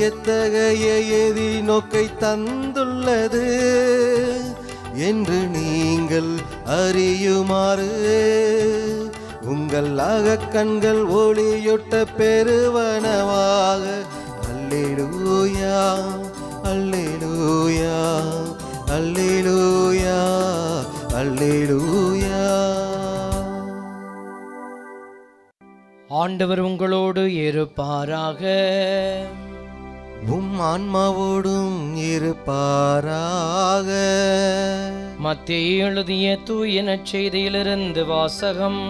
எத்தகைய எதிர்நோக்கை தந்துள்ளது என்று நீங்கள் அறியுமாறு உங்கள் அகக்கண்கள் ஒளியொட்ட பெருவனவாக அல்லேலூயா அல்லேலூயா அல்லேலூயா அல்லேலூயா ஆண்டவர் உங்களோடு இருப்பாராக உம் ஆன்மாவோடும் இருப்பாராக மத்திய எழுதிய தூய நற்செய்தியிலிருந்து வாசகம்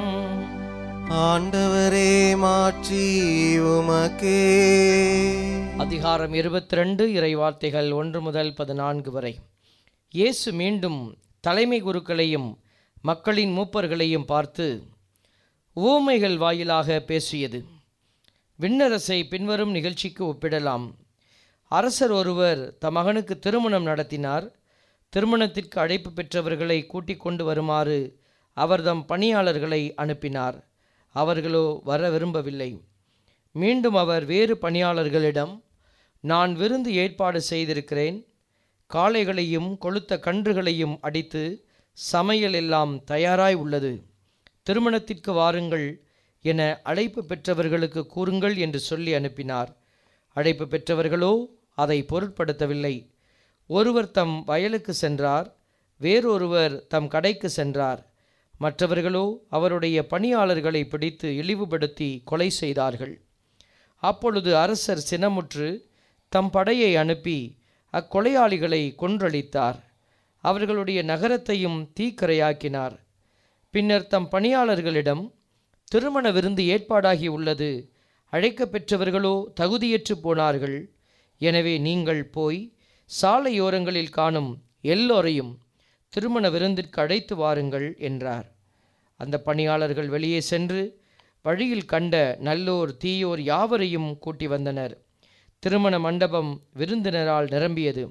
ஆண்டவரே மாற்றி உமக்கே அதிகாரம் இருபத்தி ரெண்டு இறைவார்த்தைகள் ஒன்று முதல் பதினான்கு வரை இயேசு மீண்டும் தலைமை குருக்களையும் மக்களின் மூப்பர்களையும் பார்த்து ஊமைகள் வாயிலாக பேசியது விண்ணரசை பின்வரும் நிகழ்ச்சிக்கு ஒப்பிடலாம் அரசர் ஒருவர் தம் மகனுக்கு திருமணம் நடத்தினார் திருமணத்திற்கு அழைப்பு பெற்றவர்களை கூட்டிக் கொண்டு வருமாறு அவர் தம் பணியாளர்களை அனுப்பினார் அவர்களோ வர விரும்பவில்லை மீண்டும் அவர் வேறு பணியாளர்களிடம் நான் விருந்து ஏற்பாடு செய்திருக்கிறேன் காளைகளையும் கொளுத்த கன்றுகளையும் அடித்து சமையல் எல்லாம் தயாராய் உள்ளது திருமணத்திற்கு வாருங்கள் என அழைப்பு பெற்றவர்களுக்கு கூறுங்கள் என்று சொல்லி அனுப்பினார் அழைப்பு பெற்றவர்களோ அதை பொருட்படுத்தவில்லை ஒருவர் தம் வயலுக்கு சென்றார் வேறொருவர் தம் கடைக்கு சென்றார் மற்றவர்களோ அவருடைய பணியாளர்களை பிடித்து இழிவுபடுத்தி கொலை செய்தார்கள் அப்பொழுது அரசர் சினமுற்று தம் படையை அனுப்பி அக்கொலையாளிகளை கொன்றளித்தார் அவர்களுடைய நகரத்தையும் தீக்கரையாக்கினார் பின்னர் தம் பணியாளர்களிடம் திருமண விருந்து ஏற்பாடாகி உள்ளது அழைக்கப் பெற்றவர்களோ தகுதியற்று போனார்கள் எனவே நீங்கள் போய் சாலையோரங்களில் காணும் எல்லோரையும் திருமண விருந்திற்கு அழைத்து வாருங்கள் என்றார் அந்த பணியாளர்கள் வெளியே சென்று வழியில் கண்ட நல்லோர் தீயோர் யாவரையும் கூட்டி வந்தனர் திருமண மண்டபம் விருந்தினரால் நிரம்பியது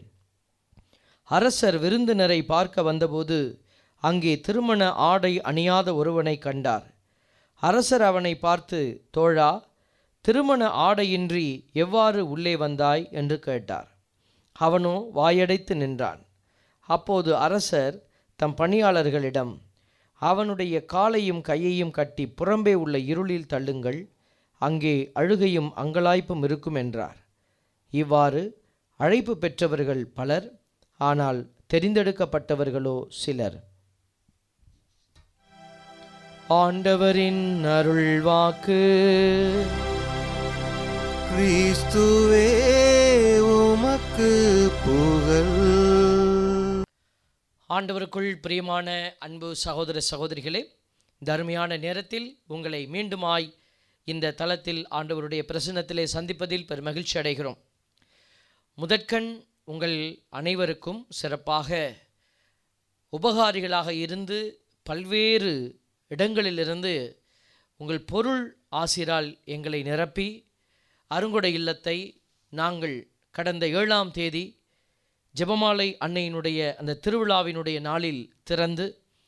அரசர் விருந்தினரை பார்க்க வந்தபோது அங்கே திருமண ஆடை அணியாத ஒருவனை கண்டார் அரசர் அவனை பார்த்து தோழா திருமண ஆடையின்றி எவ்வாறு உள்ளே வந்தாய் என்று கேட்டார் அவனோ வாயடைத்து நின்றான் அப்போது அரசர் தம் பணியாளர்களிடம் அவனுடைய காலையும் கையையும் கட்டி புறம்பே உள்ள இருளில் தள்ளுங்கள் அங்கே அழுகையும் அங்கலாய்ப்பும் இருக்கும் என்றார் இவ்வாறு அழைப்பு பெற்றவர்கள் பலர் ஆனால் தெரிந்தெடுக்கப்பட்டவர்களோ சிலர் ஆண்டவரின் அருள்வாக்கு கிறிஸ்துவே உமக்கு புகழ் ஆண்டவருக்குள் பிரியமான அன்பு சகோதர சகோதரிகளே இந்த அருமையான நேரத்தில் உங்களை மீண்டுமாய் இந்த தளத்தில் ஆண்டவருடைய பிரசன்னத்திலே சந்திப்பதில் பெருமகிழ்ச்சி அடைகிறோம் முதற்கண் உங்கள் அனைவருக்கும் சிறப்பாக உபகாரிகளாக இருந்து பல்வேறு இடங்களிலிருந்து உங்கள் பொருள் ஆசிரால் எங்களை நிரப்பி அருங்கொடை இல்லத்தை நாங்கள் கடந்த ஏழாம் தேதி ஜெபமாலை அன்னையினுடைய அந்த திருவிழாவினுடைய நாளில் திறந்து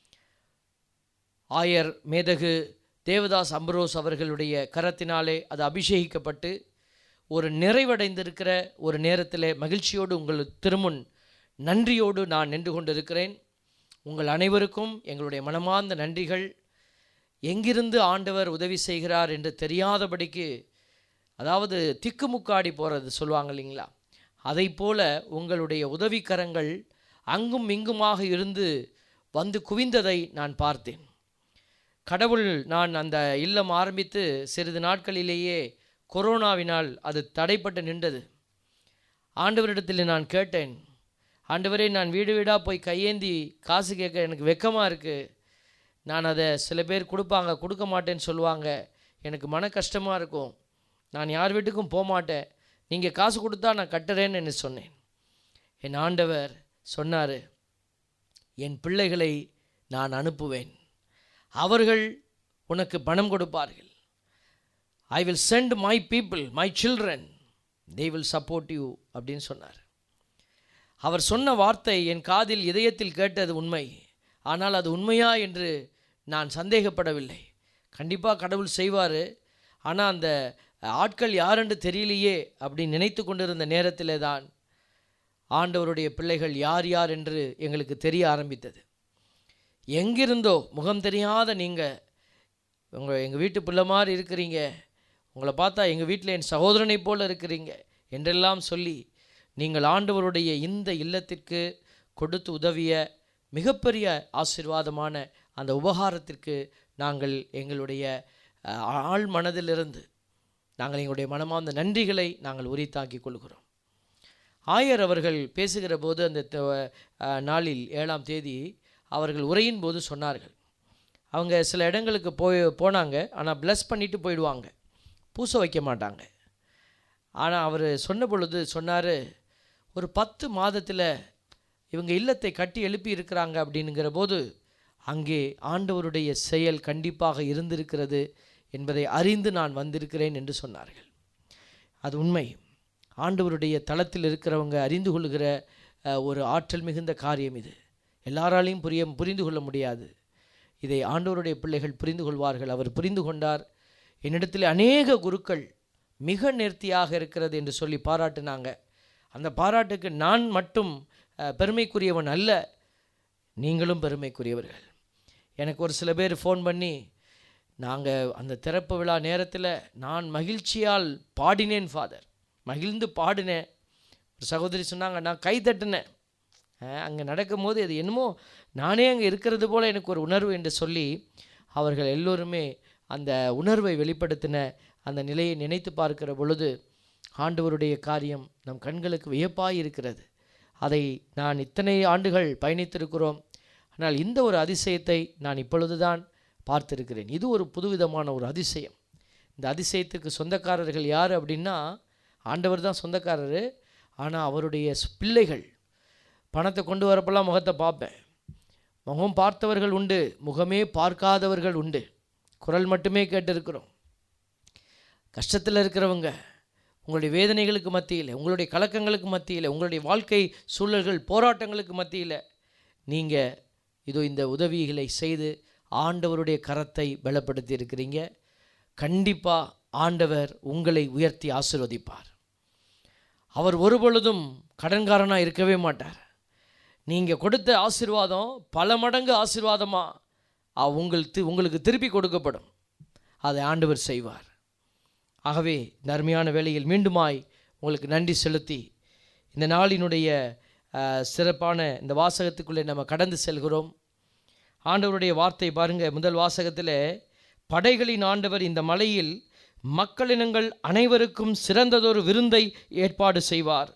ஆயர் மேதகு தேவதாஸ் அம்பரோஸ் அவர்களுடைய கரத்தினாலே அது அபிஷேகிக்கப்பட்டு ஒரு நிறைவடைந்திருக்கிற ஒரு நேரத்தில் மகிழ்ச்சியோடு உங்கள் திருமுன் நன்றியோடு நான் நின்று கொண்டிருக்கிறேன் உங்கள் அனைவருக்கும் எங்களுடைய மனமார்ந்த நன்றிகள் எங்கிருந்து ஆண்டவர் உதவி செய்கிறார் என்று தெரியாதபடிக்கு அதாவது திக்குமுக்காடி போகிறது சொல்லுவாங்க இல்லைங்களா அதை போல உங்களுடைய உதவிக்கரங்கள் அங்கும் இங்குமாக இருந்து வந்து குவிந்ததை நான் பார்த்தேன் கடவுள் நான் அந்த இல்லம் ஆரம்பித்து சிறிது நாட்களிலேயே கொரோனாவினால் அது தடைப்பட்டு நின்றது ஆண்டவரிடத்தில் நான் கேட்டேன் ஆண்டவரே நான் வீடு வீடாக போய் கையேந்தி காசு கேட்க எனக்கு வெக்கமாக இருக்குது நான் அதை சில பேர் கொடுப்பாங்க கொடுக்க மாட்டேன்னு சொல்லுவாங்க எனக்கு மன கஷ்டமாக இருக்கும் நான் யார் வீட்டுக்கும் போக மாட்டேன் நீங்கள் காசு கொடுத்தா நான் கட்டுறேன்னு என்ன சொன்னேன் என் ஆண்டவர் சொன்னார் என் பிள்ளைகளை நான் அனுப்புவேன் அவர்கள் உனக்கு பணம் கொடுப்பார்கள் I will send my people my children they will support you அப்படின்னு சொன்னார் அவர் சொன்ன வார்த்தை என் காதில் இதயத்தில் கேட்டது உண்மை ஆனால் அது உண்மையா என்று நான் சந்தேகப்படவில்லை கண்டிப்பாக கடவுள் செய்வார் ஆனால் அந்த ஆட்கள் யாரென்று தெரியலையே அப்படின்னு நினைத்து கொண்டிருந்த நேரத்திலே தான் ஆண்டவருடைய பிள்ளைகள் யார் யார் என்று எங்களுக்கு தெரிய ஆரம்பித்தது எங்கிருந்தோ முகம் தெரியாத நீங்கள் உங்கள் எங்கள் வீட்டு பிள்ளை மாதிரி இருக்கிறீங்க உங்களை பார்த்தா எங்கள் வீட்டில் என் சகோதரனைப் போல இருக்கிறீங்க என்றெல்லாம் சொல்லி நீங்கள் ஆண்டவருடைய இந்த இல்லத்திற்கு கொடுத்து உதவிய மிகப்பெரிய ஆசீர்வாதமான அந்த உபகாரத்திற்கு நாங்கள் எங்களுடைய அஹ், ஆழ் மனதிலிருந்து நாங்கள் எங்களுடைய மனமார்ந்த நன்றிகளை நாங்கள் உரித்தாக்கிக் கொள்கிறோம் ஆயர் அவர்கள் பேசுகிற போது அந்த த- அஹ், நாளில் ஏழாம் தேதி அவர்கள் உரையின் போது சொன்னார்கள் அவங்க சில இடங்களுக்கு போய் போனாங்க ஆனால் ப்ளஸ் பண்ணிட்டு போயிடுவாங்க பூச வைக்க மாட்டாங்க ஆனால் அவர் சொன்ன பொழுது சொன்னார் ஒரு பத்து மாதத்தில் இவங்க இல்லத்தை கட்டி எழுப்பி இருக்கிறாங்க அப்படிங்கிற போது அங்கே ஆண்டவருடைய செயல் கண்டிப்பாக இருந்திருக்கிறது என்பதை அறிந்து நான் வந்திருக்கிறேன் என்று சொன்னார்கள் அது உண்மை ஆண்டவருடைய தளத்தில் இருக்கிறவங்க அறிந்து கொள்கிற அஹ், ஒரு ஆற்றல் மிகுந்த காரியம் இது எல்லாராலையும் புரிய புரிந்து கொள்ள முடியாது இதை ஆண்டவருடைய பிள்ளைகள் புரிந்து கொள்வார்கள் அவர் புரிந்து கொண்டார் என்னிடத்தில் அநேக குருக்கள் மிக நேர்த்தியாக இருக்கிறது என்று சொல்லி பாராட்டினாங்க அந்த பாராட்டுக்கு நான் மட்டும் அஹ், பெருமைக்குரியவன் அல்ல நீங்களும் பெருமைக்குரியவர்கள் எனக்கு ஒரு சில பேர் ஃபோன் பண்ணி நாங்கள் அந்த திறப்பு விழா நேரத்தில் நான் மகிழ்ச்சியால் பாடினேன் ஃபாதர் மகிழ்ந்து பாடினேன் ஒரு சகோதரி சொன்னாங்க நான் கை தட்டினேன் அங்கே நடக்கும்போது அது என்னமோ நானே அங்கே இருக்கிறது போல் எனக்கு ஒரு உணர்வு என்று சொல்லி அவர்கள் எல்லோருமே அந்த உணர்வை வெளிப்படுத்தின அந்த நிலையை நினைத்து பார்க்கிற பொழுது ஆண்டவருடைய காரியம் நம் கண்களுக்கு வியப்பாய் இருக்கிறது அதை நான் இத்தனை ஆண்டுகள் பயணித்திருக்கிறோம் ஆனால் இந்த ஒரு அதிசயத்தை நான் இப்பொழுதுதான் பார்த்திருக்கிறேன் இது ஒரு புதுவிதமான ஒரு அதிசயம் இந்த அதிசயத்துக்கு சொந்தக்காரர்கள் யார் அப்படின்னா ஆண்டவர் தான் சொந்தக்காரர் ஆனால் அவருடைய ஸ்- பிள்ளைகள் பணத்தை கொண்டு வரப்பெல்லாம் முகத்தை பார்ப்பேன் முகம் பார்த்தவர்கள் உண்டு முகமே பார்க்காதவர்கள் உண்டு குரல் மட்டுமே கேட்டிருக்கிறோம் கஷ்டத்தில் இருக்கிறவங்க உங்களுடைய வேதனைகளுக்கு மத்தியில் உங்களுடைய கலக்கங்களுக்கு மத்தியில் உங்களுடைய வாழ்க்கை சூழல்கள் போராட்டங்களுக்கு மத்தியில் நீங்கள் இதோ இந்த உதவிகளை செய்து ஆண்டவருடைய கரத்தை பலப்படுத்தி இருக்கிறீங்க கண்டிப்பாக ஆண்டவர் உங்களை உயர்த்தி ஆசீர்வதிப்பார் அவர் ஒருபொழுதும் கடன்காரனாக இருக்கவே மாட்டார் நீங்கள் கொடுத்த ஆசீர்வாதம் பல மடங்கு ஆசீர்வாதமாக உங்கள் தி- உங்களுக்கு திருப்பி கொடுக்கப்படும் அதை ஆண்டவர் செய்வார் ஆகவே இந்த அருமையான வேளையில் மீண்டுமாய் உங்களுக்கு நன்றி செலுத்தி இந்த நாளினுடைய அஹ், சிறப்பான இந்த வாசகத்துக்குள்ளே நம்ம கடந்து செல்கிறோம் ஆண்டவருடைய வார்த்தை பாருங்க முதல் வாசகத்தில் படைகளின் ஆண்டவர் இந்த மலையில் மக்களினங்கள் அனைவருக்கும் சிறந்ததொரு விருந்தை ஏற்பாடு செய்வார்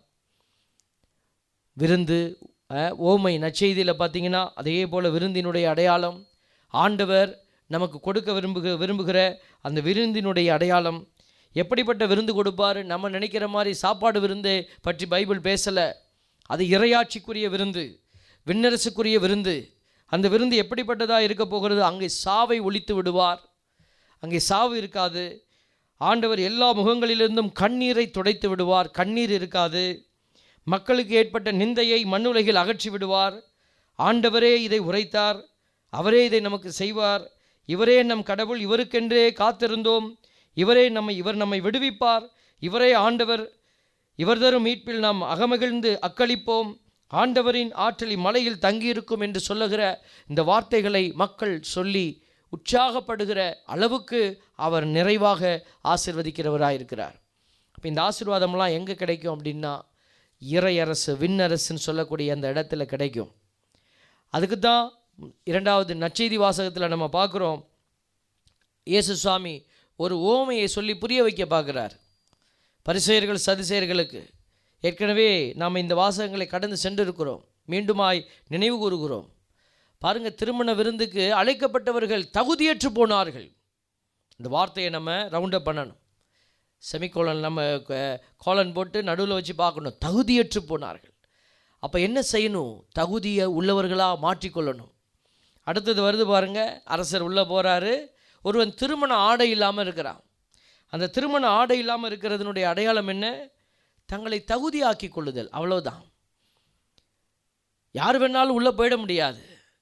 விருந்து அஹ், ஓமை நற்செய்தியில் பார்த்தீங்கன்னா அதே போல் விருந்தினுடைய அடையாளம் ஆண்டவர் நமக்கு கொடுக்க விரும்புக விரும்புகிற அந்த விருந்தினுடைய அடையாளம் எப்படிப்பட்ட விருந்து கொடுப்பார் நம்ம நினைக்கிற மாதிரி சாப்பாடு விருந்தை பற்றி பைபிள் பேசலை அது இறையாட்சிக்குரிய விருந்து விண்ணரசுக்குரிய விருந்து அந்த விருந்து எப்படிப்பட்டதாக இருக்க போகிறது அங்கே சாவை ஒழித்து விடுவார் அங்கே சாவு இருக்காது ஆண்டவர் எல்லா முகங்களிலிருந்தும் கண்ணீரை துடைத்து விடுவார் கண்ணீர் இருக்காது மக்களுக்கு ஏற்பட்ட நிந்தையை மண்ணுலகில் அகற்றி விடுவார் ஆண்டவரே இதை உரைத்தார் அவரே இதை நமக்கு செய்வார் இவரே நம் கடவுள் இவருக்கென்றே காத்திருந்தோம் இவரே நம்மை இவர் நம்மை விடுவிப்பார் இவரே ஆண்டவர் இவர் தரும் மீட்பில் நாம் அகமகிழ்ந்து அக்களிப்போம் ஆண்டவரின் ஆற்றல் இம்மலையில் தங்கியிருக்கும் என்று சொல்லுகிற இந்த வார்த்தைகளை மக்கள் சொல்லி உற்சாகப்படுகிற அளவுக்கு அவர் நிறைவாக ஆசிர்வதிக்கிறவராயிருக்கிறார் அப்போ இந்த ஆசீர்வாதம்லாம் எங்கே கிடைக்கும் அப்படின்னா இறையரசு விண்ணரசுன்னு சொல்லக்கூடிய அந்த இடத்துல கிடைக்கும் அதுக்கு தான் இரண்டாவது நற்செய்தி வாசகத்தில் நம்ம பார்க்குறோம் இயேசு சுவாமி ஒரு ஓமையை சொல்லி புரிய வைக்க பார்க்குறார் பரிசெயர்கள் சதிசெயர்களுக்கு ஏற்கனவே நாம் இந்த வாசகங்களை கடந்து சென்றிருக்கிறோம் மீண்டுமாய் நினைவு கூறுகிறோம் பாருங்க திருமண விருந்துக்கு அழைக்கப்பட்டவர்கள் தகுதியற்று போனார்கள் இந்த வார்த்தையை நம்ம ரவுண்டப் பண்ணணும் செமிகோலன் நம்ம க- கோலன் போட்டு நடுவில் வச்சு பார்க்கணும் தகுதியற்று போனார்கள் அப்போ என்ன செய்யணும் தகுதியை உள்ளவர்களாக மாற்றிக்கொள்ளணும் அடுத்தது வருது பாருங்க அரசர் உள்ளே போகிறாரு ஒருவன் திருமண ஆடை இல்லாமல் இருக்கிறான் அந்த திருமண ஆடை இல்லாமல் இருக்கிறதுனுடைய அடையாளம் என்ன தங்களை தகுதியாக்கி கொள்ளுதல் அவ்வளோதான் யார் வேணாலும் உள்ளே போயிட முடியாது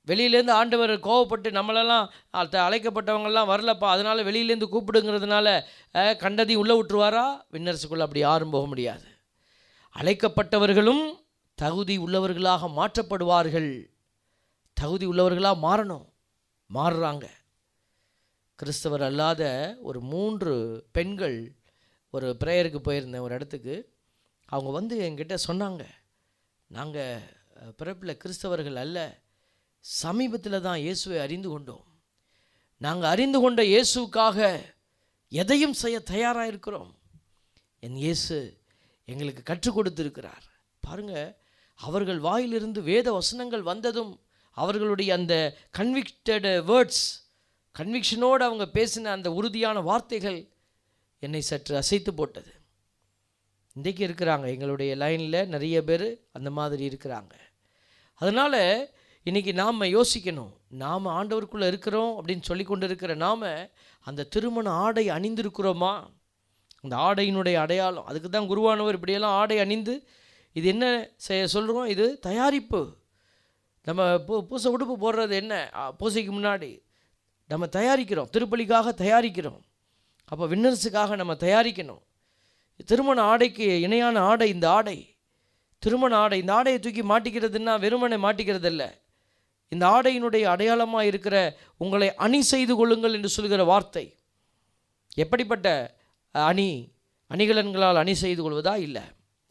வெளியிலேருந்து ஆண்டவர் கோவப்பட்டு நம்மளெல்லாம் அத்த- அழைக்கப்பட்டவங்கெல்லாம் வரலப்பா அதனால் வெளியிலேருந்து கூப்பிடுங்கிறதுனால அஹ், கண்டதையும் உள்ளே விட்டுருவாரா விண்ணரசுக்குள்ளே அப்படி யாரும் போக முடியாது அழைக்கப்பட்டவர்களும் தகுதி உள்ளவர்களாக மாற்றப்படுவார்கள் தகுதி உள்ளவர்களாக மாறணும் மாறுறாங்க கிறிஸ்தவர் அல்லாத ஒரு மூன்று பெண்கள் ஒரு ப்ரேயருக்கு போயிருந்தேன் ஒரு இடத்துக்கு அவங்க வந்து என்கிட்ட சொன்னாங்க நாங்கள் பிறப்பில் கிறிஸ்தவர்கள் அல்ல சமீபத்தில் தான் இயேசுவை அறிந்து கொண்டோம் நாங்கள் அறிந்து கொண்ட இயேசுவுக்காக எதையும் செய்ய தயாராக இருக்கிறோம் என் இயேசு எங்களுக்கு கற்றுக் கொடுத்திருக்கிறார் பாருங்க அவர்கள் வாயிலிருந்து வேத வசனங்கள் வந்ததும் அவர்களுடைய அந்த கன்விக்டட் வேர்ட்ஸ் கன்விக்ஷனோடு அவங்க பேசின அந்த உறுதியான வார்த்தைகள் என்னை சற்று அசைத்து போட்டது இன்றைக்கு இருக்கிறாங்க எங்களுடைய லைனில் நிறைய பேர் அந்த மாதிரி இருக்கிறாங்க அதனால் இன்றைக்கி நாம் யோசிக்கணும் நாம் ஆண்டவருக்குள்ளே இருக்கிறோம் அப்படின்னு சொல்லி கொண்டு இருக்கிற நாம் அந்த திருமண ஆடை அணிந்திருக்கிறோமா அந்த ஆடையினுடைய அடையாளம் அதுக்கு தான் குருவானவர் இப்படியெல்லாம் ஆடை அணிந்து இது என்ன செய்ய சொல்கிறோம் இது தயாரிப்பு நம்ம பூ பூசை உடுப்பு போடுறது என்ன ஆ, பூசைக்கு முன்னாடி நம்ம தயாரிக்கிறோம் திருப்பலிக்காக தயாரிக்கிறோம் அப்போ விண்ணரசுக்காக நம்ம தயாரிக்கணும் திருமண ஆடைக்கு இணையான ஆடை இந்த ஆடை திருமண ஆடை இந்த ஆடையை தூக்கி மாட்டிக்கிறதுன்னா வெறுமனை மாட்டிக்கிறது இல்லை இந்த ஆடையினுடைய அடையாளமாக இருக்கிற உங்களை அணி செய்து கொள்ளுங்கள் என்று சொல்கிற வார்த்தை எப்படிப்பட்ட அணி அணிகலன்களால் அணி செய்து கொள்வதா இல்லை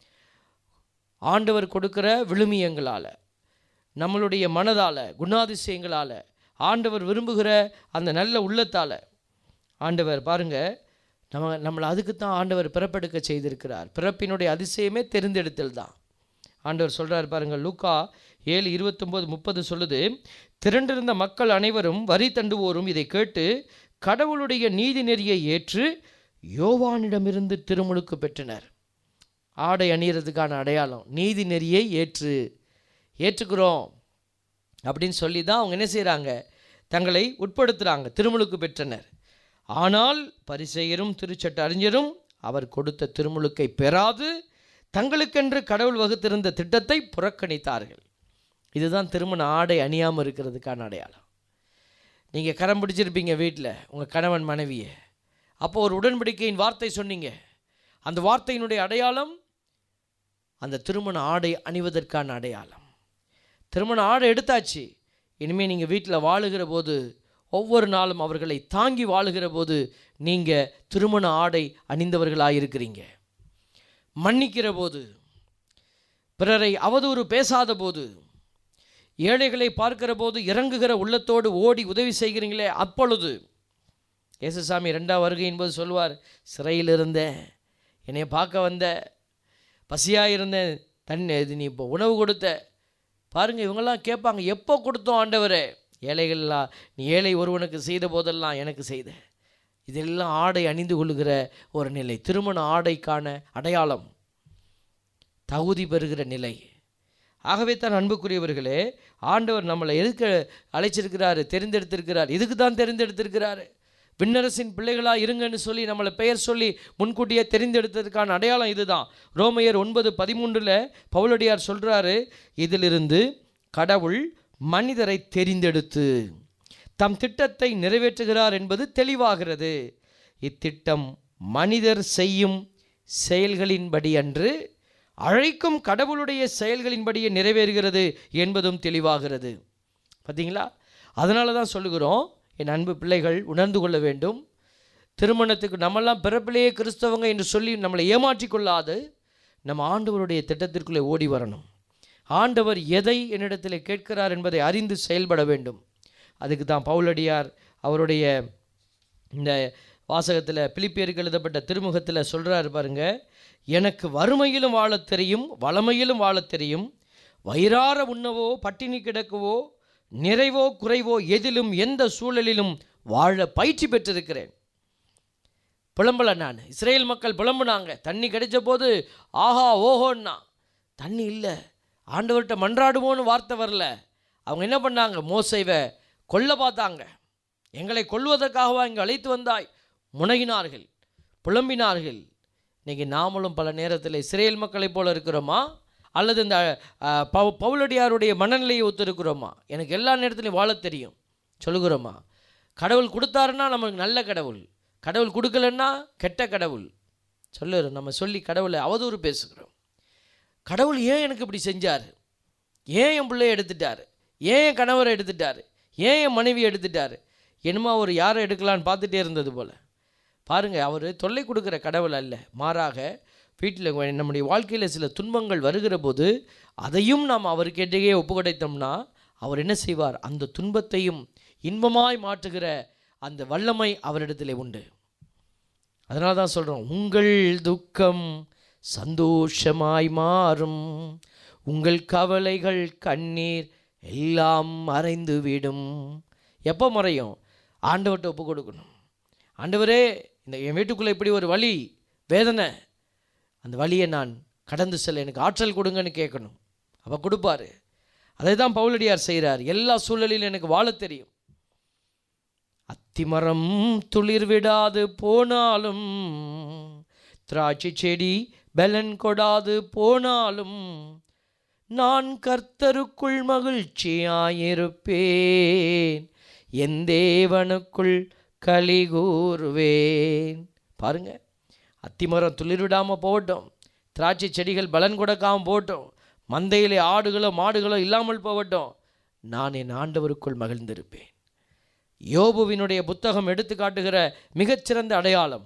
ஆண்டவர் கொடுக்கிற விழுமியங்களால் நம்மளுடைய மனதால் குணாதிசயங்களால் ஆண்டவர் விரும்புகிற அந்த நல்ல உள்ளத்தால் ஆண்டவர் பாருங்க நம்ம நம்மளை அதுக்கு தான் ஆண்டவர் பிறப்பெடுக்க செய்திருக்கிறார் பிறப்பினுடைய அதிசயமே தெரிந்தெடுத்தல் தான் ஆண்டவர் சொல்றார் பாருங்க லூக்கா ஏழு இருபத்தொம்போது முப்பது சொல்லுது திரண்டிருந்த மக்கள் அனைவரும் வரி தண்டுவோரும் இதை கேட்டு கடவுளுடைய நீதி நெறியை ஏற்று யோவானிடமிருந்து திருமுழுக்கு பெற்றனர் ஆடை அணியறதுக்கான அடையாளம் நீதி நெறியை ஏற்று ஏற்றுக்கிறோம் அப்படின்னு சொல்லி தான் அவங்க என்ன செய்கிறாங்க தங்களை உட்படுத்துகிறாங்க திருமுழுக்கு பெற்றனர் ஆனால் பரிசெயரும் திருச்சட்ட அறிஞரும் அவர் கொடுத்த திருமுழுக்கை பெறாது தங்களுக்கென்று கடவுள் வகுத்திருந்த திட்டத்தை புறக்கணித்தார்கள் இதுதான் திருமண ஆடை அணியாமல் இருக்கிறதுக்கான அடையாளம் நீங்கள் கரம் பிடிச்சிருப்பீங்க வீட்டில் உங்கள் கணவன் மனைவியை அப்போ ஒரு உடன்படிக்கையின் வார்த்தை சொன்னீங்க அந்த வார்த்தையினுடைய அடையாளம் அந்த திருமண ஆடை அணிவதற்கான அடையாளம் திருமண ஆடை எடுத்தாச்சு இனிமேல் நீங்கள் வீட்டில் வாழுகிற போது ஒவ்வொரு நாளும் அவர்களை தாங்கி வாழுகிற போது நீங்கள் திருமண ஆடை அணிந்தவர்களாக இருக்கிறீங்க மன்னிக்கிற போது பிறரை அவதூறு பேசாத போது ஏழைகளை பார்க்கிற போது இறங்குகிற உள்ளத்தோடு ஓடி உதவி செய்கிறீங்களே அப்பொழுது இயேசுசாமி ரெண்டாம் வருகையின் போது சொல்லுவார் சிறையில் இருந்தேன் என்னை பார்க்க வந்த பசியாக இருந்தேன் தண்ணி இது நீ இப்போ உணவு கொடுத்த பாருங்க இவங்கெல்லாம் கேட்பாங்க எப்போ கொடுத்தோம் ஆண்டவரே ஏழைகள்லாம் நீ ஏழை ஒருவனுக்கு செய்த போதெல்லாம் எனக்கு செய்த இதெல்லாம் ஆடை அணிந்து கொள்ளுகிற ஒரு நிலை திருமண ஆடைக்கான அடையாளம் தகுதி பெறுகிற நிலை ஆகவே தான் அன்புக்குரியவர்களே ஆண்டவர் நம்மளை எதுக்கு அழைச்சிருக்கிறாரு தெரிந்தெடுத்திருக்கிறார் இதுக்கு தான் தெரிந்தெடுத்திருக்கிறாரு விண்ணரசின் பிள்ளைகளாக இருங்கன்னு சொல்லி நம்மளை பெயர் சொல்லி முன்கூட்டியே தெரிந்தெடுத்ததுக்கான அடையாளம் இதுதான் ரோமையர் ஒன்பது பதிமூன்றில் பவுலடியார் சொல்கிறாரு இதிலிருந்து கடவுள் மனிதரை தெரிந்தெடுத்து தம் திட்டத்தை நிறைவேற்றுகிறார் என்பது தெளிவாகிறது இத்திட்டம் மனிதர் செய்யும் செயல்களின்படி அன்று அழைக்கும் கடவுளுடைய செயல்களின்படியே நிறைவேறுகிறது என்பதும் தெளிவாகிறது பார்த்தீங்களா அதனால தான் சொல்லுகிறோம் என் அன்பு பிள்ளைகள் உணர்ந்து கொள்ள வேண்டும் திருமணத்துக்கு நம்மெல்லாம் பிறப்பிலேயே கிறிஸ்தவங்க என்று சொல்லி நம்மளை ஏமாற்றி கொள்ளாது நம்ம ஆண்டவருடைய திட்டத்திற்குள்ளே ஓடி வரணும் ஆண்டவர் எதை என்னிடத்தில் கேட்கிறார் என்பதை அறிந்து செயல்பட வேண்டும் அதுக்கு தான் பவுலடியார் அவருடைய இந்த வாசகத்தில் பிலிப்பியருக்கு எழுதப்பட்ட திருமுகத்தில் சொல்கிறாரு பாருங்க எனக்கு வறுமையிலும் வாழத் தெரியும் வளமையிலும் வாழத் தெரியும் வயிறார உண்ணவோ பட்டினி கிடக்கவோ நிறைவோ குறைவோ எதிலும் எந்த சூழலிலும் வாழ பயிற்சி பெற்றிருக்கிறேன் புலம்பல நான் இஸ்ரேல் மக்கள் புலம்புனாங்க தண்ணி கிடைச்ச போது ஆஹா ஓஹோன்னா தண்ணி இல்லை ஆண்டவர்கிட்ட மன்றாடுவோன்னு வார்த்தை வரல அவங்க என்ன பண்ணாங்க மோசைவை கொல்ல பார்த்தாங்க எங்களை கொல்வதற்காகவா இங்கே அழைத்து வந்தாய் முனகினார்கள் புலம்பினார்கள் இன்னைக்கு நாமளும் பல நேரத்தில் இஸ்ரேல் மக்களைப் போல இருக்கிறோமா அல்லது இந்த அஹ், பவு பவுலடியாருடைய மனநிலையை ஒத்திருக்கிறோமா எனக்கு எல்லா நேரத்துலையும் வாழத் தெரியும் சொல்லுகிறோமா கடவுள் கொடுத்தாருன்னா நமக்கு நல்ல கடவுள் கடவுள் கொடுக்கலன்னா கெட்ட கடவுள் சொல்லுறோம் நம்ம சொல்லி கடவுளை அவதூறு பேசுகிறோம் கடவுள் ஏன் எனக்கு இப்படி செஞ்சார் ஏன் என் பிள்ளைய எடுத்துட்டார் ஏன் என் கணவரை எடுத்துட்டார் ஏன் என் மனைவி எடுத்துட்டார் என்னமோ அவர் யாரை எடுக்கலான்னு பார்த்துட்டே இருந்தது போல் பாருங்கள் அவர் தொல்லை கொடுக்குற கடவுள் அல்ல மாறாக வீட்டில் நம்முடைய வாழ்க்கையில் சில துன்பங்கள் வருகிற போது அதையும் நாம் அவருக்கிட்டேயே ஒப்புக்கொடைத்தோம்னா அவர் என்ன செய்வார் அந்த துன்பத்தையும் இன்பமாய் மாற்றுகிற அந்த வல்லமை அவரிடத்திலே உண்டு அதனால தான் சொல்கிறோம் உங்கள் துக்கம் சந்தோஷமாய் மாறும் உங்கள் கவலைகள் கண்ணீர் எல்லாம் மறைந்து விடும் எப்போ மறையும் ஆண்டவர்கிட்ட ஒப்பு கொடுக்கணும் ஆண்டவரே இந்த என் வீட்டுக்குள்ளே இப்படி ஒரு வலி வேதனை அந்த வலியை நான் கடந்து செல்ல எனக்கு ஆற்றல் கொடுங்கன்னு கேட்கணும் அப்போ கொடுப்பாரு அதை தான் பவுலடியார் செய்கிறார் எல்லா சூழலிலும் எனக்கு வாழத் தெரியும் அத்திமரம் துளிர் விடாது போனாலும் திராட்சை செடி பலன் கொடாது போனாலும் நான் கர்த்தருக்குள் மகிழ்ச்சியாயிருப்பேன் என் தேவனுக்குள் களி கூறுவேன் பாருங்க அத்திமரம் துளிர் விடாமல் போகட்டும் திராட்சை செடிகள் பலன் கொடுக்காமல் போகட்டும் மந்தையிலே ஆடுகளோ மாடுகளோ இல்லாமல் போகட்டும் நான் என் ஆண்டவருக்குள் மகிழ்ந்திருப்பேன் யோபுவினுடைய புத்தகம் எடுத்து காட்டுகிற மிகச்சிறந்த அடையாளம்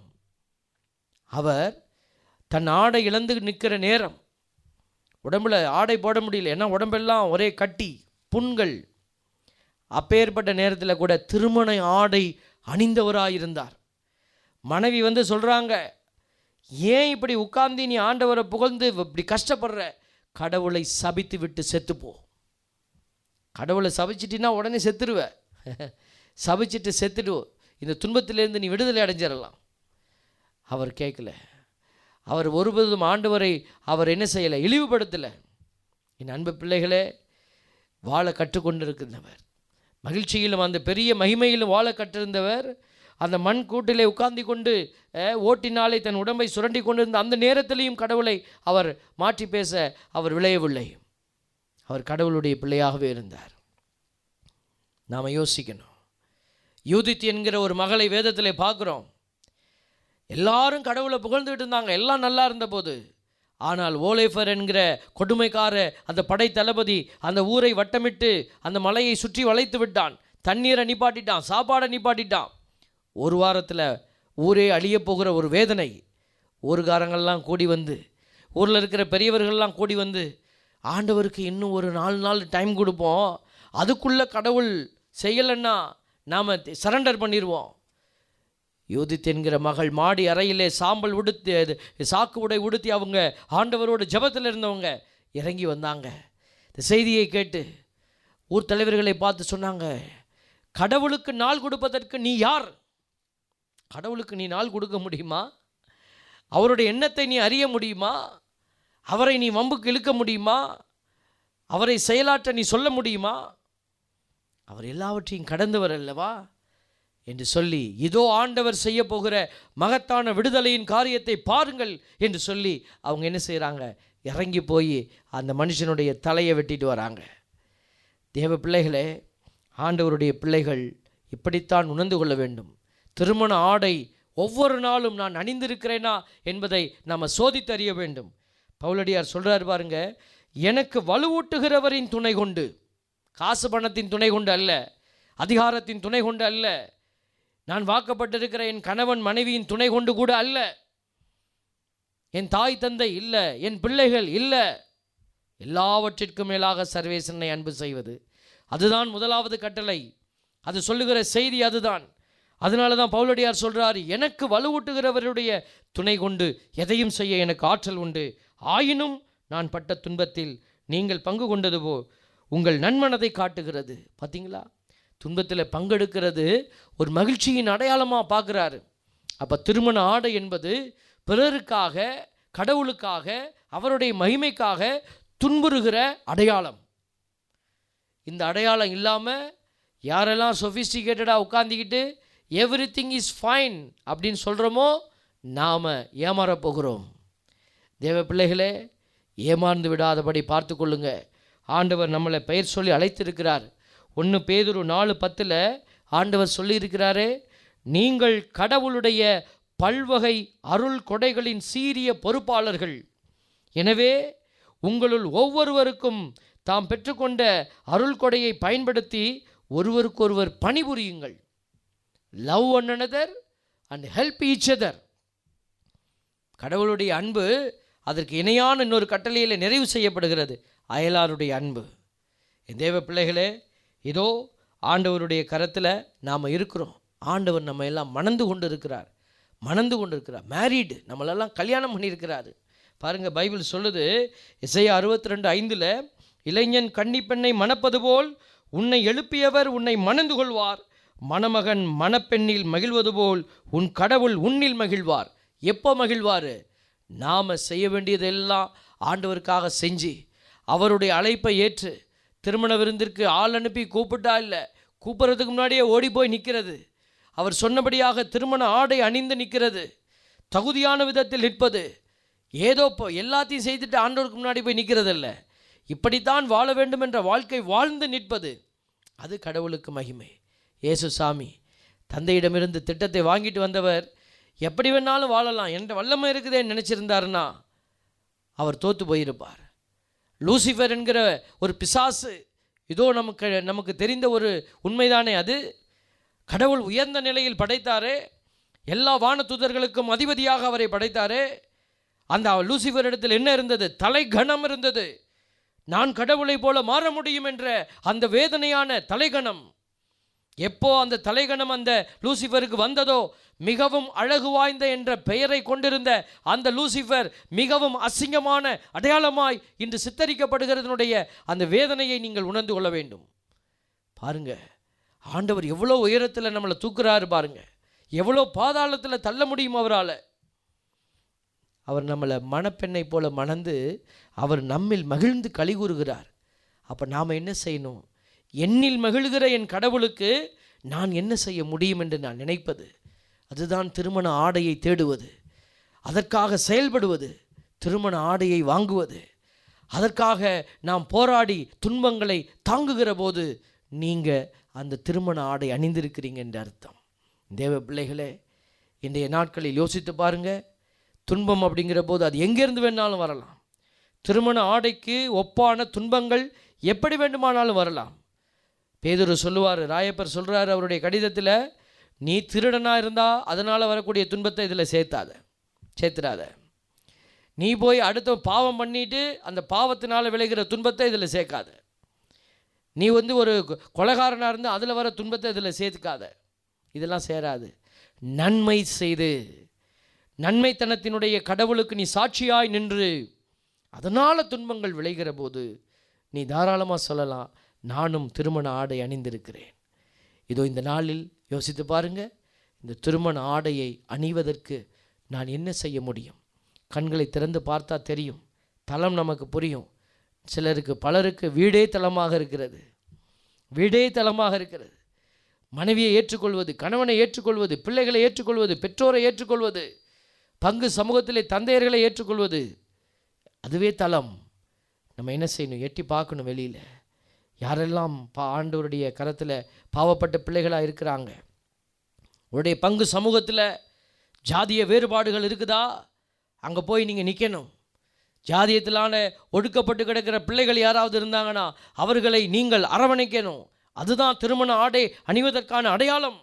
அவர் தன் ஆடை இழந்து நிற்கிற நேரம் உடம்புல ஆடை போட முடியல ஏன்னா உடம்பெல்லாம் ஒரே கட்டி புண்கள் அப்பேற்பட்ட நேரத்தில் கூட திருமண ஆடை அணிந்தவராக இருந்தார் மனைவி வந்து சொல்கிறாங்க ஏன் இப்படி உட்கார்ந்து நீ ஆண்டவரை புகழ்ந்து இப்படி கஷ்டப்படுற கடவுளை சபித்து விட்டு செத்துப்போ கடவுளை சபிச்சிட்டினா உடனே செத்துருவ சபிச்சிட்டு செத்துடு இந்த துன்பத்திலேருந்து நீ விடுதலை அடைஞ்சிடலாம் அவர் கேட்கல அவர் ஒருபோதும் ஆண்டவரை அவர் என்ன செய்யலை இழிவுபடுத்தலை என் அன்பு பிள்ளைகளே வாழ கற்றுக்கொண்டிருக்கின்றவர் மகிழ்ச்சியிலும் அந்த பெரிய மகிமையிலும் வாழ கற்றிருந்தவர் அந்த மண் கூட்டிலே உட்கார்ந்து கொண்டு அஹ், ஓட்டினாலே தன் உடம்பை சுரண்டி கொண்டிருந்த அந்த நேரத்திலையும் கடவுளை அவர் மாற்றி பேச அவர் விளையவில்லை அவர் கடவுளுடைய பிள்ளையாகவே இருந்தார் நாம் யோசிக்கணும் யூதித் என்கிற ஒரு மகளை வேதத்திலே பார்க்குறோம் எல்லாரும் கடவுளை புகழ்ந்துட்டு இருந்தாங்க எல்லாம் நல்லா இருந்தபோது ஆனால் ஓலேஃபர் என்கிற கொடுமைக்கார அந்த படை தளபதி அந்த ஊரை வட்டமிட்டு அந்த மலையை சுற்றி வளைத்து விட்டான் தண்ணீரை நிப்பாட்டிட்டான் சாப்பாடை நிப்பாட்டிட்டான் ஒரு வாரத்தில் ஊரே அழியப் போகிற ஒரு வேதனை ஊர்காரங்கள்லாம் கூடி வந்து ஊரில் இருக்கிற பெரியவர்கள்லாம் கூடி வந்து ஆண்டவருக்கு இன்னும் ஒரு நாலு நாள் டைம் கொடுப்போம் அதுக்குள்ளே கடவுள் செய்யலைன்னா நாம் சரண்டர் பண்ணிடுவோம் யூதித் என்கிற மகள் மாடி அறையிலே சாம்பல் உடுத்தி அது சாக்கு உடை உடுத்தி அவங்க ஆண்டவரோட ஜெபத்தில் இருந்தவங்க இறங்கி வந்தாங்க இந்த செய்தியை கேட்டு ஊர் தலைவர்களை பார்த்து சொன்னாங்க கடவுளுக்கு நாள் கொடுப்பதற்கு நீ யார் கடவுளுக்கு நீ நாள் கொடுக்க முடியுமா அவருடைய எண்ணத்தை நீ அறிய முடியுமா அவரை நீ வம்புக்கு இழுக்க முடியுமா அவரை செயலாற்ற நீ சொல்ல முடியுமா அவர் எல்லாவற்றையும் கடந்தவர் அல்லவா என்று சொல்லி இதோ ஆண்டவர் செய்ய போகிற மகத்தான விடுதலையின் காரியத்தை பாருங்கள் என்று சொல்லி அவங்க என்ன செய்கிறாங்க இறங்கி போய் அந்த மனுஷனுடைய தலையை வெட்டிட்டு வராங்க தேவ பிள்ளைகளே ஆண்டவருடைய பிள்ளைகள் இப்படித்தான் உணர்ந்து கொள்ள வேண்டும் திருமண ஆடை ஒவ்வொரு நாளும் நான் அணிந்திருக்கிறேனா என்பதை நாம் சோதித்தறிய வேண்டும் பவுலடியார் சொல்றார் பாருங்க எனக்கு வலுவூட்டுகிறவரின் துணை கொண்டு காசு பணத்தின் துணை கொண்டு அல்ல அதிகாரத்தின் துணை கொண்டு அல்ல நான் வாக்கப்பட்டிருக்கிற என் கணவன் மனைவியின் துணை கொண்டு கூட அல்ல என் தாய் தந்தை இல்லை என் பிள்ளைகள் இல்லை எல்லாவற்றிற்கும் மேலாக சர்வேசனை அன்பு செய்வது அதுதான் முதலாவது கட்டளை அது சொல்லுகிற செய்தி அதுதான் அதனால தான் பவுலடியார் சொல்றார் எனக்கு வலுவூட்டுகிறவருடைய துணை கொண்டு எதையும் செய்ய எனக்கு ஆற்றல் உண்டு ஆயினும் நான் பட்ட துன்பத்தில் நீங்கள் பங்கு கொண்டது போ உங்கள் நன்மனதை காட்டுகிறது பார்த்தீங்களா துன்பத்தில் பங்கெடுக்கிறது ஒரு மகிழ்ச்சியின் அடையாளமாக பார்க்குறாரு அப்போ திருமண ஆடை என்பது பிறருக்காக கடவுளுக்காக அவருடைய மகிமைக்காக துன்புறுகிற அடையாளம் இந்த அடையாளம் இல்லாமல் யாரெல்லாம் சொஃபிஸ்டிகேட்டடாக உட்காந்துக்கிட்டு எவ்ரி திங் இஸ் ஃபைன் அப்படின்னு சொல்கிறோமோ நாம் ஏமாறப் போகிறோம் தேவ பிள்ளைகளே ஏமாந்து விடாதபடி பார்த்து கொள்ளுங்க ஆண்டவர் நம்மளை பெயர் சொல்லி அழைத்திருக்கிறார் ஒன்று பேதுரு நாலு பத்தில் ஆண்டவர் சொல்லியிருக்கிறாரே நீங்கள் கடவுளுடைய பல்வகை அருள் கொடைகளின் சீரிய பொறுப்பாளர்கள் எனவே உங்களுள் ஒவ்வொருவருக்கும் தாம் பெற்றுக்கொண்ட அருள் கொடையை பயன்படுத்தி ஒருவருக்கொருவர் பணிபுரியுங்கள் love one another and help each other கடவுளுடைய அன்பு அதற்கு இணையான இன்னொரு கட்டளையில் நிறைவு செய்யப்படுகிறது அயலாருடைய அன்பு என் தேவ பிள்ளைகளே இதோ ஆண்டவருடைய கரத்தில் நாம் இருக்கிறோம் ஆண்டவர் நம்ம எல்லாம் மணந்து கொண்டு இருக்கிறார் மணந்து கொண்டு இருக்கிறார் மேரீடு நம்மளெல்லாம் கல்யாணம் பண்ணியிருக்கிறாரு பாருங்கள் பைபிள் சொல்லுது இசையா அறுபத்தி ரெண்டு ஐந்தில் இளைஞன் கன்னிப்பெண்ணை மணப்பது போல் உன்னை எழுப்பியவர் உன்னை மணந்து கொள்வார் மணமகன் மணப்பெண்ணில் மகிழ்வது போல் உன் கடவுள் உன்னில் மகிழ்வார் எப்போ மகிழ்வார் நாம் செய்ய வேண்டியதெல்லாம் ஆண்டவருக்காக செஞ்சு அவருடைய அழைப்பை ஏற்று திருமண விருந்திற்கு ஆள் அனுப்பி கூப்பிட்டா இல்லை கூப்பிட்றதுக்கு முன்னாடியே ஓடி போய் நிற்கிறது அவர் சொன்னபடியாக திருமண ஆடை அணிந்து நிற்கிறது தகுதியான விதத்தில் நிற்பது ஏதோ இப்போ எல்லாத்தையும் செய்துட்டு ஆண்டவருக்கு முன்னாடி போய் நிற்கிறதில்ல இப்படித்தான் வாழ வேண்டும் என்ற வாழ்க்கை வாழ்ந்து நிற்பது அது கடவுளுக்கு மகிமை இயேசு சாமி தந்தையிடமிருந்து திட்டத்தை வாங்கிட்டு வந்தவர் எப்படி வேணாலும் வாழலாம் என்ற வல்லமை இருக்குதேன்னு நினச்சிருந்தாருன்னா அவர் தோற்று போயிருப்பார் லூசிஃபர் என்கிற ஒரு பிசாசு இதோ நமக்கு நமக்கு தெரிந்த ஒரு உண்மைதானே அது கடவுள் உயர்ந்த நிலையில் படைத்தாரே எல்லா வானதூதர்களுக்கும் அதிபதியாக அவரை படைத்தாரே அந்த லூசிஃபர் இடத்தில் என்ன இருந்தது தலை கணம் இருந்தது நான் கடவுளைப் போல மாற முடியும் என்ற அந்த வேதனையான தலைகணம் எப்போ அந்த தலைகணம் அந்த லூசிஃபருக்கு வந்ததோ மிகவும் அழகு வாய்ந்த என்ற பெயரை கொண்டிருந்த அந்த லூசிஃபர் மிகவும் அசிங்கமான அடையாளமாய் இன்று சித்தரிக்கப்படுகிறதனுடைய அந்த வேதனையை நீங்கள் உணர்ந்து கொள்ள வேண்டும் பாருங்க ஆண்டவர் எவ்வளோ உயரத்தில் நம்மளை தூக்குறாரு பாருங்க எவ்வளோ பாதாளத்தில் தள்ள முடியும் அவரால் அவர் நம்மளை மணப்பெண்ணை போல மணந்து அவர் நம்மில் மகிழ்ந்து களி கூறுகிறார் அப்போ நாம் என்ன செய்யணும் என்னில் மகிழ்கிற என் கடவுளுக்கு நான் என்ன செய்ய முடியும் என்று நான் நினைப்பது அதுதான் திருமண ஆடையை தேடுவது அதற்காக செயல்படுவது திருமண ஆடையை வாங்குவது அதற்காக நாம் போராடி துன்பங்களை தாங்குகிற போது நீங்கள் அந்த திருமண ஆடை அணிந்திருக்கிறீங்க என்ற அர்த்தம் தேவ பிள்ளைகளே இன்றைய நாட்களில் யோசித்து பாருங்க துன்பம் அப்படிங்கிற போது அது எங்கேருந்து வேணாலும் வரலாம் திருமண ஆடைக்கு ஒப்பான துன்பங்கள் எப்படி வேண்டுமானாலும் வரலாம் பேதுரு சொல்லுவார் ராயப்பர் சொல்கிறார் அவருடைய கடிதத்தில் நீ திருடனாக இருந்தால் அதனால் வரக்கூடிய துன்பத்தை இதில் சேர்த்தாத சேர்த்துடாத நீ போய் அடுத்த பாவம் பண்ணிட்டு அந்த பாவத்தினால் விளைகிற துன்பத்தை இதில் சேர்க்காத நீ வந்து ஒரு கொலைகாரனாக இருந்து அதில் வர துன்பத்தை இதில் சேர்த்துக்காத இதெல்லாம் சேராது நன்மை செய்து நன்மைத்தனத்தினுடைய கடவுளுக்கு நீ சாட்சியாய் நின்று அதனால் துன்பங்கள் விளைகிற போது நீ தாராளமாக சொல்லலாம் நானும் திருமண ஆடை அணிந்திருக்கிறேன் இதோ இந்த நாளில் யோசித்து பாருங்க இந்த திருமண ஆடையை அணிவதற்கு நான் என்ன செய்ய முடியும் கண்களை திறந்து பார்த்தா தெரியும் தலம் நமக்கு புரியும் சிலருக்கு பலருக்கு வீடே தலமாக இருக்கிறது வீடே தலமாக இருக்கிறது மனைவியை ஏற்றுக்கொள்வது கணவனை ஏற்றுக்கொள்வது பிள்ளைகளை ஏற்றுக்கொள்வது பெற்றோரை ஏற்றுக்கொள்வது பங்கு சமூகத்திலே தந்தையர்களை ஏற்றுக்கொள்வது அதுவே தலம் நம்ம என்ன செய்யணும் எட்டி பார்க்கணும் வெளியில் யாரெல்லாம் பா ஆண்டவருடைய கரத்தில் பாவப்பட்ட பிள்ளைகளாக இருக்கிறாங்க உடைய பங்கு சமூகத்தில் ஜாதிய வேறுபாடுகள் இருக்குதா அங்கே போய் நீங்கள் நிற்கணும் ஜாதியத்திலான ஒடுக்கப்பட்டு கிடக்கிற பிள்ளைகள் யாராவது இருந்தாங்கன்னா அவர்களை நீங்கள் அரவணைக்கணும் அதுதான் திருமண ஆடை அணிவதற்கான அடையாளம்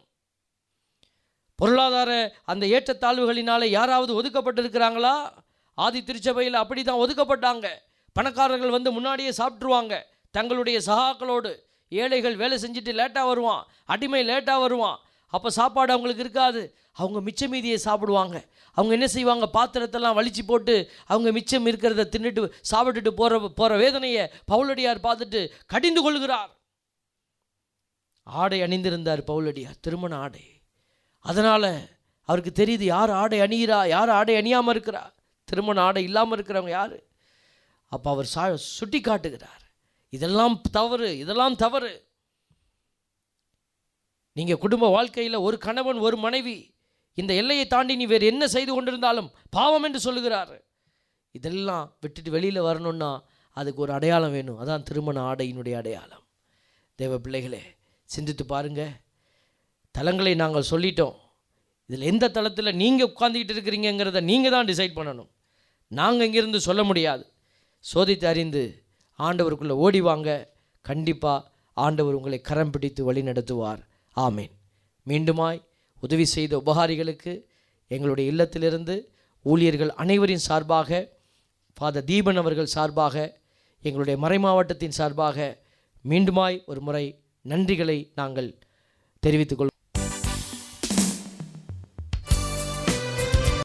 பொருளாதார அந்த ஏற்றத்தாழ்வுகளினாலே யாராவது ஒதுக்கப்பட்டிருக்கிறாங்களா ஆதி திருச்சபையில் அப்படி தான் ஒதுக்கப்பட்டாங்க பணக்காரர்கள் வந்து முன்னாடியே சாப்பிட்ருவாங்க தங்களுடைய சகாக்களோடு ஏழைகள் வேலை செஞ்சுட்டு லேட்டாக வருவான் அடிமை லேட்டாக வருவான் அப்போ சாப்பாடு அவங்களுக்கு இருக்காது அவங்க மிச்ச மீதியை சாப்பிடுவாங்க அவங்க என்ன செய்வாங்க பாத்திரத்தெல்லாம் வலிச்சு போட்டு அவங்க மிச்சம் இருக்கிறத தின்னுட்டு சாப்பிட்டுட்டு போகிற போகிற வேதனையை பவுலடியார் பார்த்துட்டு கடிந்து கொள்கிறார் ஆடை அணிந்திருந்தார் பவுலடியார் திருமண ஆடை அதனால் அவருக்கு தெரியுது யார் ஆடை அணிகிறா யார் ஆடை அணியாமல் இருக்கிறா திருமண ஆடை இல்லாமல் இருக்கிறவங்க யார் அப்போ அவர் சா சுட்டி காட்டுகிறார் இதெல்லாம் தவறு இதெல்லாம் தவறு நீங்கள் குடும்ப வாழ்க்கையில் ஒரு கணவன் ஒரு மனைவி இந்த எல்லையை தாண்டி நீ வேறு என்ன செய்து கொண்டிருந்தாலும் பாவம் என்று சொல்லுகிறார் இதெல்லாம் விட்டுட்டு வெளியில் வரணும்னா அதுக்கு ஒரு அடையாளம் வேணும் அதான் திருமண ஆடையினுடைய அடையாளம் தேவ பிள்ளைகளே சிந்தித்து பாருங்க தலங்களை நாங்கள் சொல்லிட்டோம் இதில் எந்த தளத்தில் நீங்கள் உட்காந்துக்கிட்டு இருக்கிறீங்கிறத நீங்கள் தான் டிசைட் பண்ணணும் நாங்கள் இங்கிருந்து சொல்ல முடியாது சோதித்து அறிந்து ஆண்டவருக்குள்ளே ஓடி வாங்க கண்டிப்பாக ஆண்டவர் உங்களை கரம் பிடித்து வழி நடத்துவார் ஆமேன் மீண்டுமாய் உதவி செய்த உபகாரிகளுக்கு எங்களுடைய இல்லத்திலிருந்து ஊழியர்கள் அனைவரின் சார்பாக ஃபாதர் தீபன் அவர்கள் சார்பாக எங்களுடைய மறைமாவட்டத்தின் சார்பாக மீண்டுமாய் ஒரு முறை நன்றிகளை நாங்கள் தெரிவித்துக் கொள்